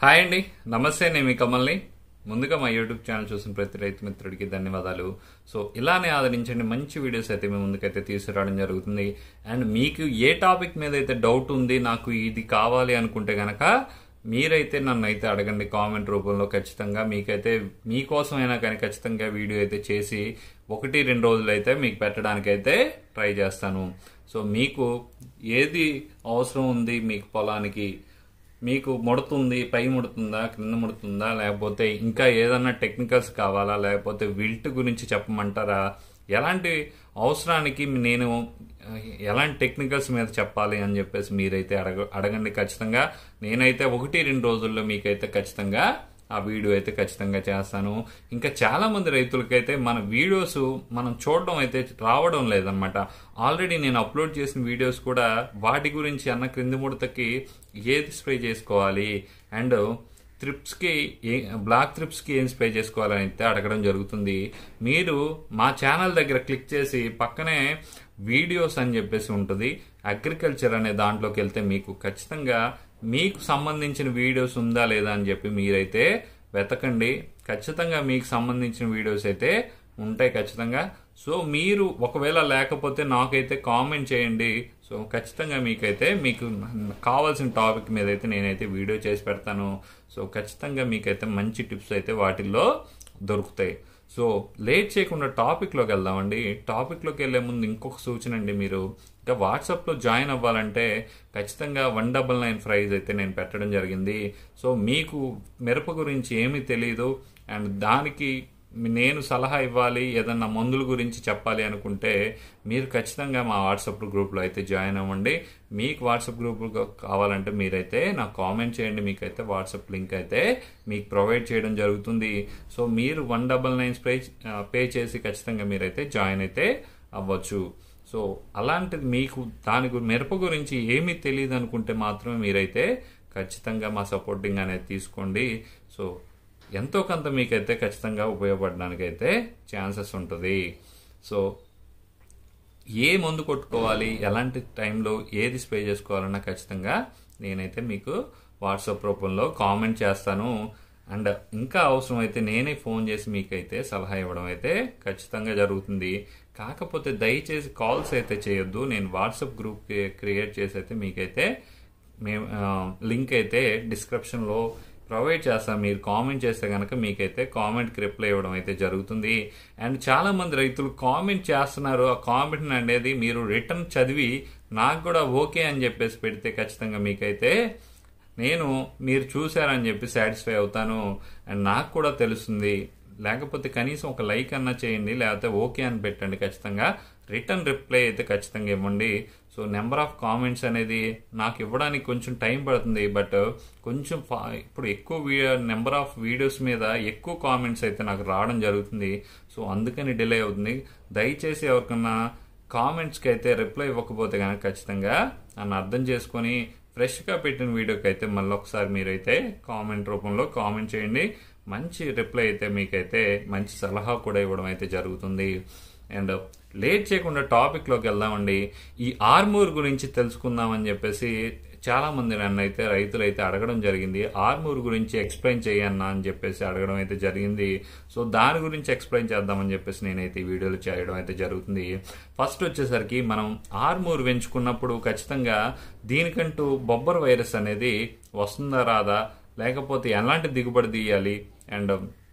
hi అండి నమస్తే నేను మీ కమల్ని ముందుగా మా యూట్యూబ్ ఛానల్ చూసిన ప్రతి రైతు మిత్రుడికి ధన్యవాదాలు సో ఇలానే ఆదరించండి మంచి వీడియోస్ అయితే మేము ముందుకైతే తీసుకురావడం జరుగుతుంది అండ్ మీకు ఏ టాపిక్ మీద అయితే డౌట్ ఉంది నాకు ఇది కావాలి అనుకుంటే గనక మీరైతే నన్ను అయితే అడగండి కామెంట్ రూపంలో ఖచ్చితంగా మీకైతే మీకోసమైనా కానీ ఖచ్చితంగా వీడియో అయితే చేసి ఒకటి రెండు రోజులు అయితే మీకు పెట్టడానికి అయితే ట్రై చేస్తాను సో మీకు ఏది అవసరం ఉంది మీకు పొలానికి మీకు ముడుతుంది పై ముడుతుందా క్రింద ముడుతుందా లేకపోతే ఇంకా ఏదన్నా టెక్నికల్స్ కావాలా లేకపోతే విల్ట్ గురించి చెప్పమంటారా ఎలాంటి అవసరానికి నేను ఆ, ఎలాంటి టెక్నికల్స్ మీద చెప్పాలి అని చెప్పేసి మీరైతే అడగ అడగండి ఖచ్చితంగా నేనైతే ఒకటి రెండు రోజుల్లో మీకైతే ఖచ్చితంగా ఆ వీడియో అయితే ఖచ్చితంగా చేస్తాను ఇంకా చాలా మంది రైతులకైతే మన వీడియోస్ మనం చూడడం అయితే రావడం లేదనమాట ఆల్రెడీ నేను అప్లోడ్ చేసిన వీడియోస్ కూడా వాటి గురించి అన్న క్రింది ముడతకి ఏది స్ప్రే చేసుకోవాలి అండ్ త్రిప్స్కి ఏ బ్లాక్ త్రిప్స్కి ఏం స్ప్రే చేసుకోవాలని అయితే అడగడం జరుగుతుంది మీరు మా ఛానల్ దగ్గర క్లిక్ చేసి పక్కనే వీడియోస్ అని చెప్పేసి ఉంటుంది అగ్రికల్చర్ అనే దాంట్లోకి వెళ్తే మీకు ఖచ్చితంగా మీకు సంబంధించిన వీడియోస్ ఉందా లేదా అని చెప్పి మీరైతే వెతకండి ఖచ్చితంగా మీకు సంబంధించిన వీడియోస్ అయితే ఉంటాయి ఖచ్చితంగా సో మీరు ఒకవేళ లేకపోతే నాకైతే కామెంట్ చేయండి సో ఖచ్చితంగా మీకైతే మీకు కావాల్సిన టాపిక్ మీద అయితే నేనైతే వీడియో చేసి పెడతాను సో ఖచ్చితంగా మీకైతే మంచి టిప్స్ అయితే వాటిల్లో దొరుకుతాయి సో లేట్ చేయకుండా టాపిక్లోకి వెళ్దామండి టాపిక్లోకి వెళ్ళే ముందు ఇంకొక సూచన అండి మీరు ఇంకా వాట్సాప్లో జాయిన్ అవ్వాలంటే ఖచ్చితంగా వన్ డబల్ నైన్ ప్రైజ్ అయితే నేను పెట్టడం జరిగింది సో మీకు మిరప గురించి ఏమీ తెలియదు అండ్ దానికి నేను సలహా ఇవ్వాలి ఏదన్నా మందుల గురించి చెప్పాలి అనుకుంటే మీరు ఖచ్చితంగా మా వాట్సాప్ గ్రూప్లో అయితే జాయిన్ అవ్వండి మీకు వాట్సాప్ గ్రూప్ కావాలంటే మీరైతే నాకు కామెంట్ చేయండి మీకైతే వాట్సాప్ లింక్ అయితే మీకు ప్రొవైడ్ చేయడం జరుగుతుంది సో మీరు one double nine spray pay చేసి ఖచ్చితంగా మీరైతే జాయిన్ అయితే అవ్వచ్చు సో అలాంటిది మీకు దాని గు- మిరప గురించి ఏమీ తెలియదు అనుకుంటే మాత్రమే మీరైతే ఖచ్చితంగా మా సపోర్టింగ్ అనేది తీసుకోండి సో ఎంతో కొంత మీకైతే ఖచ్చితంగా ఉపయోగపడడానికి అయితే ఛాన్సెస్ ఉంటుంది సో ఏ మందు కొట్టుకోవాలి ఎలాంటి టైంలో ఏది స్ప్రే చేసుకోవాలన్నా ఖచ్చితంగా నేనైతే మీకు వాట్సాప్ రూపంలో కామెంట్ చేస్తాను అండ్ ఇంకా అవసరం అయితే నేనే ఫోన్ చేసి మీకైతే సలహా ఇవ్వడం అయితే ఖచ్చితంగా జరుగుతుంది కాకపోతే దయచేసి కాల్స్ అయితే చేయొద్దు నేను వాట్సాప్ గ్రూప్ క్రియేట్ చేసి అయితే మీకైతే మేము లింక్ అయితే డిస్క్రిప్షన్లో ప్రొవైడ్ చేస్తాం మీరు కామెంట్ చేస్తే కనుక మీకైతే కామెంట్కి రిప్లై ఇవ్వడం అయితే జరుగుతుంది అండ్ చాలా మంది రైతులు కామెంట్ చేస్తున్నారు ఆ కామెంట్ అనేది మీరు రిటర్న్ చదివి నాకు కూడా ఓకే అని చెప్పేసి పెడితే ఖచ్చితంగా మీకైతే నేను మీరు చూశారని చెప్పి సాటిస్ఫై అవుతాను అండ్ నాకు కూడా తెలుస్తుంది లేకపోతే కనీసం ఒక లైక్ అన్నా చేయండి లేకపోతే ఓకే అని పెట్టండి ఖచ్చితంగా రిటర్న్ రిప్లై అయితే ఖచ్చితంగా ఇవ్వండి సో నెంబర్ ఆఫ్ కామెంట్స్ అనేది నాకు ఇవ్వడానికి కొంచెం టైం పడుతుంది బట్ కొంచెం ఫా- ఇప్పుడు ఎక్కువ నెంబర్ ఆఫ్ వీడియోస్ మీద ఎక్కువ కామెంట్స్ అయితే నాకు రావడం జరుగుతుంది సో అందుకని డిలే అవుతుంది దయచేసి ఎవరికన్నా కామెంట్స్కి అయితే రిప్లై ఇవ్వకపోతే కనుక ఖచ్చితంగా నన్ను అర్థం చేసుకొని ఫ్రెష్గా పెట్టిన వీడియోకి అయితే మళ్ళీ ఒకసారి మీరైతే కామెంట్ రూపంలో కామెంట్ చేయండి మంచి రిప్లై అయితే మీకైతే మంచి సలహా కూడా ఇవ్వడం అయితే జరుగుతుంది అండ్ లేట్ చేయకుండా టాపిక్లోకి వెళ్దామండి ఈ ఆర్మూర్ గురించి తెలుసుకుందామని చెప్పేసి చాలా మంది నన్ను అయితే రైతులు అయితే అడగడం జరిగింది ఆర్మూర్ గురించి ఎక్స్ప్లెయిన్ చేయన్నా అని చెప్పేసి అడగడం అయితే జరిగింది సో దాని గురించి ఎక్స్ప్లెయిన్ చేద్దామని చెప్పేసి నేనైతే ఈ వీడియోలో చేయడం అయితే జరుగుతుంది ఫస్ట్ వచ్చేసరికి మనం ఆర్మూర్ పెంచుకున్నప్పుడు ఖచ్చితంగా దీనికంటూ బొబ్బర్ వైరస్ అనేది వస్తుందా రాదా లేకపోతే ఎలాంటి దిగుబడి తీయాలి అండ్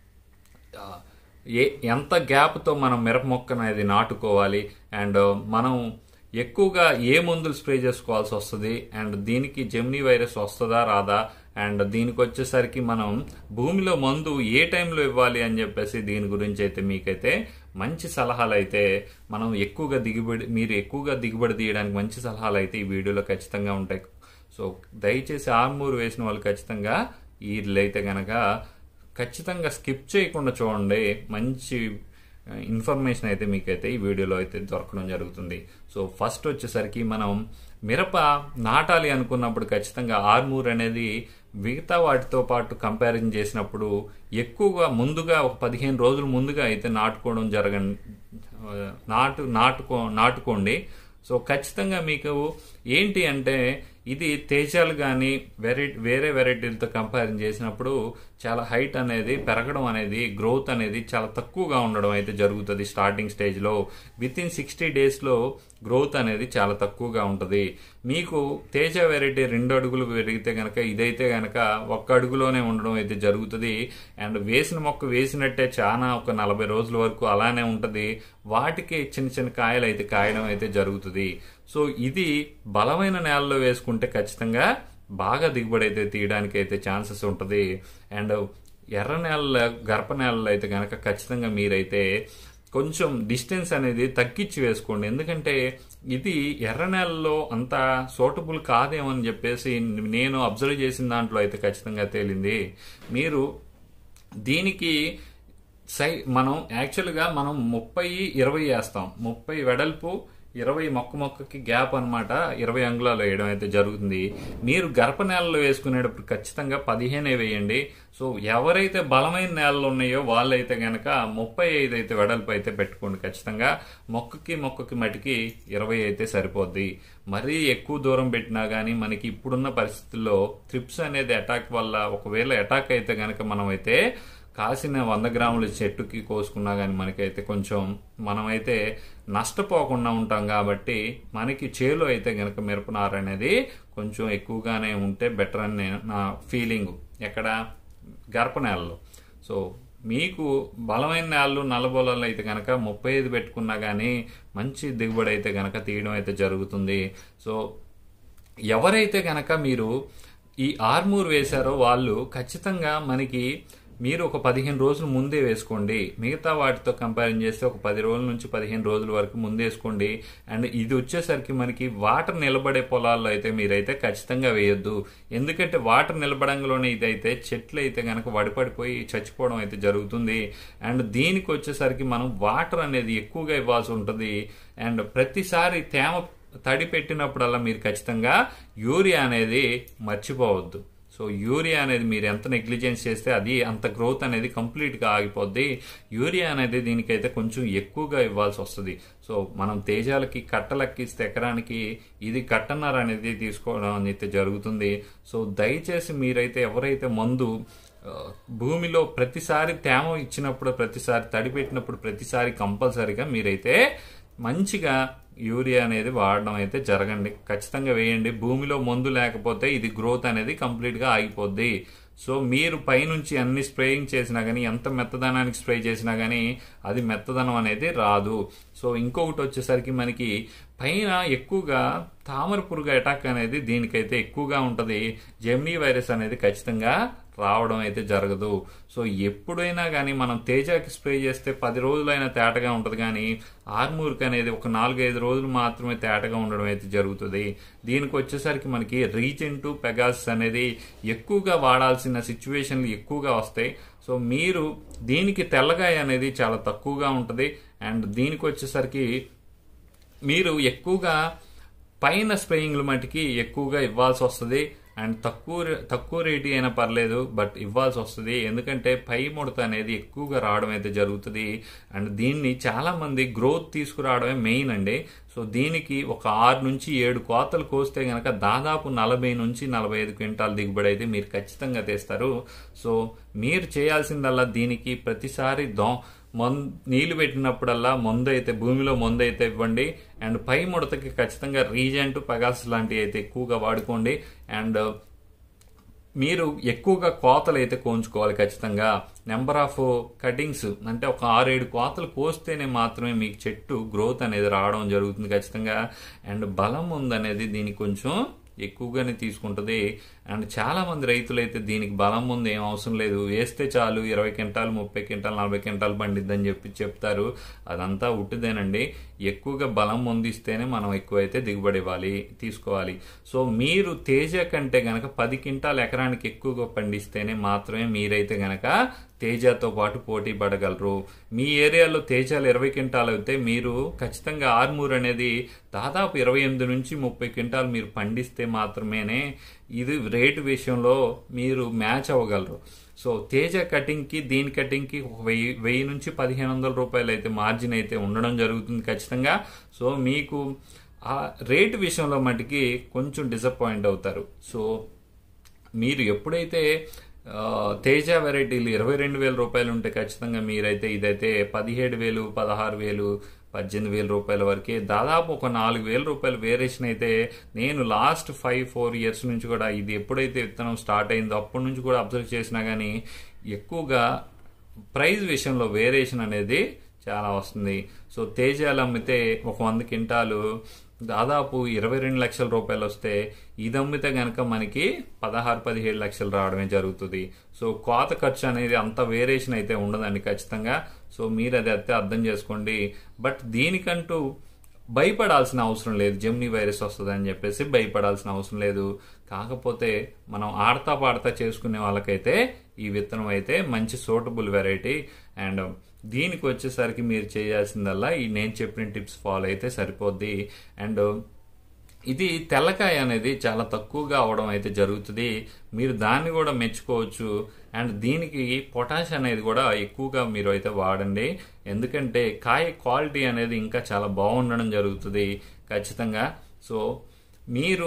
ఆ, ఏ ఎంత గ్యాప్తో మనం మిరప మొక్క అనేది నాటుకోవాలి అండ్ మనం ఎక్కువగా ఏ మందులు స్ప్రే చేసుకోవాల్సి వస్తుంది అండ్ దీనికి జెమినీ వైరస్ వస్తుందా రాదా అండ్ దీనికి వచ్చేసరికి మనం భూమిలో మందు ఏ టైంలో ఇవ్వాలి అని చెప్పేసి దీని గురించి అయితే మీకైతే మంచి సలహాలు అయితే మనం ఎక్కువగా దిగుబడి మీరు ఎక్కువగా దిగుబడి తీయడానికి మంచి సలహాలు అయితే ఈ వీడియోలో ఖచ్చితంగా ఉంటాయి సో దయచేసి ఆర్మూర్ వేసిన వాళ్ళు ఖచ్చితంగా ఈ అయితే గనక ఖచ్చితంగా స్కిప్ చేయకుండా చూడండి మంచి ఇన్ఫర్మేషన్ అయితే మీకైతే ఈ వీడియోలో అయితే దొరకడం జరుగుతుంది సో ఫస్ట్ వచ్చేసరికి మనం మిరప నాటాలి అనుకున్నప్పుడు ఖచ్చితంగా ఆర్మూర్ అనేది మిగతా వాటితో పాటు కంపారిజన్ చేసినప్పుడు ఎక్కువగా ముందుగా ఒక పదిహేను రోజుల ముందుగా అయితే నాటుకోవడం జరగ నాటు నాటుకో నాటుకోండి సో ఖచ్చితంగా మీకు ఏంటి అంటే ఇది తేజాలు కానీ వెరై వేరే వెరైటీలతో కంపేర్ చేసినప్పుడు చాలా హైట్ అనేది పెరగడం అనేది గ్రోత్ అనేది చాలా తక్కువగా ఉండడం అయితే జరుగుతుంది స్టార్టింగ్ స్టేజ్లో విత్ ఇన్ సిక్స్టీ డేస్లో గ్రోత్ అనేది చాలా తక్కువగా ఉంటుంది మీకు తేజ వెరైటీ రెండు అడుగులు పెరిగితే కనుక ఇదైతే కనుక ఒక్క అడుగులోనే ఉండడం అయితే జరుగుతుంది అండ్ వేసిన మొక్క వేసినట్టే చాలా ఒక నలభై రోజుల వరకు అలానే ఉంటుంది వాటికి చిన్న చిన్న కాయలు అయితే కాయడం అయితే జరుగుతుంది సో ఇది బలమైన నేలలో వేసుకుంటే ఖచ్చితంగా బాగా దిగుబడి అయితే తీయడానికి అయితే ఛాన్సెస్ ఉంటుంది అండ్ ఎర్ర నేల గర్భ నేలలో అయితే కనుక ఖచ్చితంగా మీరైతే కొంచెం డిస్టెన్స్ అనేది తగ్గించి వేసుకోండి ఎందుకంటే ఇది ఎర్ర నేలలో అంత సూటబుల్ కాదేమో అని చెప్పేసి నేను అబ్జర్వ్ చేసిన దాంట్లో అయితే ఖచ్చితంగా తేలింది మీరు దీనికి సై మనం యాక్చువల్గా మనం ముప్పై ఇరవై వేస్తాం ముప్పై వెడల్పు ఇరవై మొక్క మొక్కకి గ్యాప్ అన్నమాట ఇరవై అంగుళాలు వేయడం అయితే జరుగుతుంది మీరు గర్భ నేలలో వేసుకునేటప్పుడు ఖచ్చితంగా పదిహేనే వేయండి సో ఎవరైతే బలమైన నేలలు ఉన్నాయో వాళ్ళైతే గనక ముప్పై ఐదు అయితే వెడల్పు అయితే పెట్టుకోండి ఖచ్చితంగా మొక్కకి మొక్కకి మటికి ఇరవై అయితే సరిపోద్ది మరీ ఎక్కువ దూరం పెట్టినా కానీ మనకి ఇప్పుడున్న పరిస్థితుల్లో త్రిప్స్ అనేది అటాక్ వల్ల ఒకవేళ అటాక్ అయితే గనక మనం అయితే కాసిన వంద గ్రాముల చెట్టుకి కోసుకున్నా కానీ మనకైతే కొంచెం మనమైతే నష్టపోకుండా ఉంటాం కాబట్టి మనకి చేలో అయితే గనక మిరపనార అనేది కొంచెం ఎక్కువగానే ఉంటే బెటర్ అని నేను నా ఫీలింగ్ ఎక్కడ గర్భ నేలలో సో మీకు బలమైన నేలలు నల్లబొలలు అయితే కనుక ముప్పై ఐదు పెట్టుకున్నా కానీ మంచి దిగుబడి అయితే కనుక తీయడం అయితే జరుగుతుంది సో ఎవరైతే గనక మీరు ఈ ఆర్మూర్ వేశారో వాళ్ళు ఖచ్చితంగా మనకి మీరు ఒక పదిహేను రోజులు ముందే వేసుకోండి మిగతా వాటితో కంపేర్ చేస్తే ఒక పది రోజుల నుంచి పదిహేను రోజుల వరకు ముందే వేసుకోండి అండ్ ఇది వచ్చేసరికి మనకి వాటర్ నిలబడే పొలాల్లో అయితే మీరైతే ఖచ్చితంగా వేయొద్దు ఎందుకంటే వాటర్ నిలబడంలోనే ఇదైతే చెట్లు అయితే కనుక వడిపడిపోయి చచ్చిపోవడం అయితే జరుగుతుంది అండ్ దీనికి వచ్చేసరికి మనం వాటర్ అనేది ఎక్కువగా ఇవ్వాల్సి ఉంటుంది అండ్ ప్రతిసారి తేమ తడి పెట్టినప్పుడల్లా మీరు ఖచ్చితంగా యూరియా అనేది మర్చిపోవద్దు సో యూరియా అనేది మీరు ఎంత నెగ్లిజెన్స్ చేస్తే అది అంత గ్రోత్ అనేది కంప్లీట్గా ఆగిపోద్ది యూరియా అనేది దీనికైతే కొంచెం ఎక్కువగా ఇవ్వాల్సి వస్తుంది సో మనం తేజాలకి కట్టలెక్కిస్తే ఎకరానికి ఇది కట్టన్నర అనేది తీసుకోవడం అనేది జరుగుతుంది సో దయచేసి మీరైతే ఎవరైతే మందు ఆ, భూమిలో ప్రతిసారి తేమ ఇచ్చినప్పుడు ప్రతిసారి తడి పెట్టినప్పుడు ప్రతిసారి కంపల్సరీగా మీరైతే మంచిగా యూరియా అనేది వాడడం అయితే జరగండి ఖచ్చితంగా వేయండి భూమిలో మందు లేకపోతే ఇది గ్రోత్ అనేది కంప్లీట్గా ఆగిపోద్ది సో మీరు పైనుంచి అన్ని స్ప్రేయింగ్ చేసినా కానీ ఎంత మెత్తదనానికి స్ప్రే చేసినా కానీ అది మెత్తదనం అనేది రాదు సో ఇంకొకటి వచ్చేసరికి మనకి పైన ఎక్కువగా తామర పురుగు అటాక్ అనేది దీనికైతే ఎక్కువగా ఉంటుంది జెమినీ వైరస్ అనేది ఖచ్చితంగా రావడం అయితే జరగదు సో ఎప్పుడైనా కానీ మనం తేజాకి స్ప్రే చేస్తే పది రోజులైనా తేటగా ఉంటుంది కానీ ఆర్మూర్కి అనేది ఒక నాలుగైదు రోజులు మాత్రమే తేటగా ఉండడం అయితే జరుగుతుంది దీనికి వచ్చేసరికి మనకి రీజెంట్ పెగాస్ అనేది ఎక్కువగా వాడాల్సిన సిచ్యువేషన్లు ఎక్కువగా వస్తాయి సో మీరు దీనికి తెల్లగాయ అనేది చాలా తక్కువగా ఉంటుంది అండ్ దీనికి వచ్చేసరికి మీరు ఎక్కువగా పైన స్ప్రేయింగ్లు మటుకి ఎక్కువగా ఇవ్వాల్సి వస్తుంది అండ్ తక్కువ రే- తక్కువ రేటు అయినా పర్లేదు బట్ ఇవ్వాల్సి వస్తుంది ఎందుకంటే పై ముడత అనేది ఎక్కువగా రావడం అయితే జరుగుతుంది అండ్ దీన్ని చాలా మంది గ్రోత్ తీసుకురావడమే మెయిన్ అండి సో దీనికి ఒక ఆరు నుంచి ఏడు కోతలు కోస్తే గనక దాదాపు నలభై నుంచి నలభై ఐదు క్వింటాల్ దిగుబడి అయితే మీరు ఖచ్చితంగా తెస్తారు సో మీరు చేయాల్సిందల్లా దీనికి ప్రతిసారి దో మొన్ నీళ్లు పెట్టినప్పుడల్లా మందు అయితే భూమిలో మందు అయితే ఇవ్వండి అండ్ పై ముడతకి ఖచ్చితంగా రీజెంట్ పగాస్ లాంటివి అయితే ఎక్కువగా వాడుకోండి అండ్ మీరు ఎక్కువగా కోతలు అయితే కోంచుకోవాలి ఖచ్చితంగా నెంబర్ ఆఫ్ కటింగ్స్ అంటే ఒక ఆరేడు కోతలు కోస్తేనే మాత్రమే మీకు చెట్టు గ్రోత్ అనేది రావడం జరుగుతుంది ఖచ్చితంగా అండ్ బలం ఉందనేది దీనికి కొంచెం ఎక్కువగానే తీసుకుంటుంది అండ్ చాలా మంది రైతులు అయితే దీనికి బలం ముందు ఏం అవసరం లేదు వేస్తే చాలు ఇరవై క్వింటాలు ముప్పై క్వింటాలు నలభై క్వింటాలు పండిద్దని చెప్పి చెప్తారు అదంతా ఉట్టిదేనండి ఎక్కువగా బలం ముందు ఇస్తేనే మనం ఎక్కువైతే దిగుబడి ఇవ్వాలి తీసుకోవాలి సో మీరు తేజ కంటే గనక పది క్వింటాలు ఎకరానికి ఎక్కువగా పండిస్తేనే మాత్రమే మీరైతే గనక తేజతో పాటు పోటీ పడగలరు మీ ఏరియాలో తేజాలు ఇరవై క్వింటాలు అయితే మీరు ఖచ్చితంగా ఆర్మూర్ అనేది దాదాపు ఇరవై ఎనిమిది నుంచి ముప్పై క్వింటాలు మీరు పండిస్తే మాత్రమేనే ఇది రేటు విషయంలో మీరు మ్యాచ్ అవ్వగలరు సో తేజ కటింగ్కి దీని కటింగ్కి ఒక వెయ్యి వెయ్యి నుంచి పదిహేను వందల రూపాయలు అయితే మార్జిన్ అయితే ఉండడం జరుగుతుంది ఖచ్చితంగా సో మీకు ఆ రేటు విషయంలో మటుకి కొంచెం డిసప్పాయింట్ అవుతారు సో మీరు ఎప్పుడైతే ఆ, తేజ వెరైటీలు ఇరవై రెండు వేల రూపాయలు ఉంటే ఖచ్చితంగా మీరైతే ఇదైతే పదిహేడు వేలు పదహారు వేలు పద్దెనిమిది వేల రూపాయల వరకే దాదాపు ఒక నాలుగు వేల రూపాయల వేరియేషన్ అయితే నేను లాస్ట్ ఫైవ్ ఫోర్ ఇయర్స్ నుంచి కూడా ఇది ఎప్పుడైతే విత్తనం స్టార్ట్ అయిందో అప్పటి నుంచి కూడా అబ్జర్వ్ చేసినా కానీ ఎక్కువగా ప్రైస్ విషయంలో వేరియేషన్ అనేది చాలా వస్తుంది సో తేజాలు అమ్మితే ఒక వంద క్వింటాలు దాదాపు ఇరవై రెండు లక్షల రూపాయలు వస్తే ఇది అమ్మితే కనుక మనకి పదహారు పదిహేడు లక్షలు రావడమే జరుగుతుంది సో కోత ఖర్చు అనేది అంత వేరియేషన్ అయితే ఉండదండి ఖచ్చితంగా సో మీరు అది అయితే అర్థం చేసుకోండి బట్ దీనికంటూ భయపడాల్సిన అవసరం లేదు జెమ్ని వైరస్ వస్తుందని చెప్పేసి భయపడాల్సిన అవసరం లేదు కాకపోతే మనం ఆడతా పాడతా చేసుకునే వాళ్ళకైతే ఈ విత్తనం అయితే మంచి సూటబుల్ వెరైటీ అండ్ దీనికి వచ్చేసరికి మీరు చేయాల్సిందల్లా ఈ నేను చెప్పిన టిప్స్ ఫాలో అయితే సరిపోద్ది అండ్ ఇది తెల్లకాయ అనేది చాలా తక్కువగా అవడం అయితే జరుగుతుంది మీరు దాన్ని కూడా మెచ్చుకోవచ్చు అండ్ దీనికి పొటాష్ అనేది కూడా ఎక్కువగా మీరు అయితే వాడండి ఎందుకంటే కాయ క్వాలిటీ అనేది ఇంకా చాలా బాగుండడం జరుగుతుంది ఖచ్చితంగా సో మీరు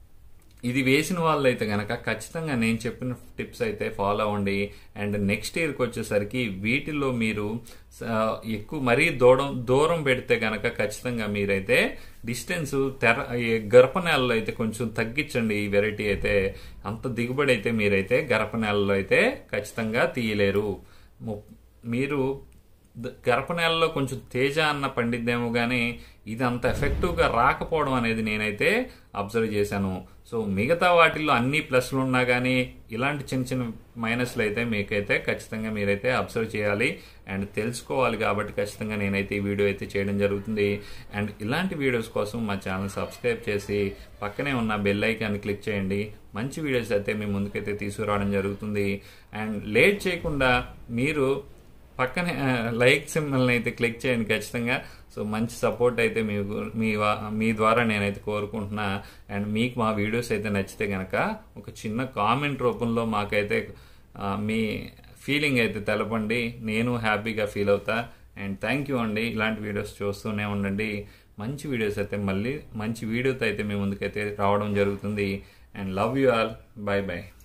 ఇది వేసిన వాళ్ళు అయితే గనక ఖచ్చితంగా నేను చెప్పిన టిప్స్ అయితే ఫాలో అవ్వండి అండ్ నెక్స్ట్ ఇయర్కి వచ్చేసరికి వీటిల్లో మీరు ఆ, ఎక్కువ మరీ దూరం దూరం పెడితే గనక ఖచ్చితంగా మీరైతే డిస్టెన్స్ తెర ఈ గరప నేలలో అయితే కొంచెం తగ్గించండి ఈ వెరైటీ అయితే అంత దిగుబడి అయితే మీరైతే గరప నేలలో అయితే ఖచ్చితంగా తీయలేరు ము- మీరు ద- గరప నేలలో కొంచెం తేజ అన్న పండిద్దేమో కానీ ఇది అంత ఎఫెక్టివ్గా రాకపోవడం అనేది నేనైతే అబ్జర్వ్ చేశాను సో మిగతా వాటిల్లో అన్ని ప్లస్లు ఉన్నా కానీ ఇలాంటి చిన్న చిన్న మైనస్లు అయితే మీకైతే ఖచ్చితంగా మీరైతే అబ్జర్వ్ చేయాలి అండ్ తెలుసుకోవాలి కాబట్టి ఖచ్చితంగా నేనైతే ఈ వీడియో అయితే చేయడం జరుగుతుంది అండ్ ఇలాంటి వీడియోస్ కోసం మా ఛానల్ సబ్స్క్రైబ్ చేసి పక్కనే ఉన్న బెల్ ఐకాన్ క్లిక్ చేయండి మంచి వీడియోస్ అయితే మీ ముందుకైతే తీసుకురావడం జరుగుతుంది అండ్ లేట్ చేయకుండా మీరు పక్కనే ఆ, లైక్ సింబల్ని అయితే క్లిక్ చేయండి ఖచ్చితంగా సో మంచి సపోర్ట్ అయితే మీ గు- మీ వా- మీ ద్వారా నేనైతే కోరుకుంటున్నా అండ్ మీకు మా వీడియోస్ అయితే నచ్చితే కనుక ఒక చిన్న కామెంట్ రూపంలో మాకైతే ఆ, మీ ఫీలింగ్ అయితే తెలపండి నేను హ్యాపీగా ఫీల్ అవుతా అండ్ థ్యాంక్ యూ అండి ఇలాంటి వీడియోస్ చూస్తూనే ఉండండి మంచి వీడియోస్ అయితే మళ్ళీ మంచి వీడియోతో అయితే మీ ముందుకైతే రావడం జరుగుతుంది and love you all bye bye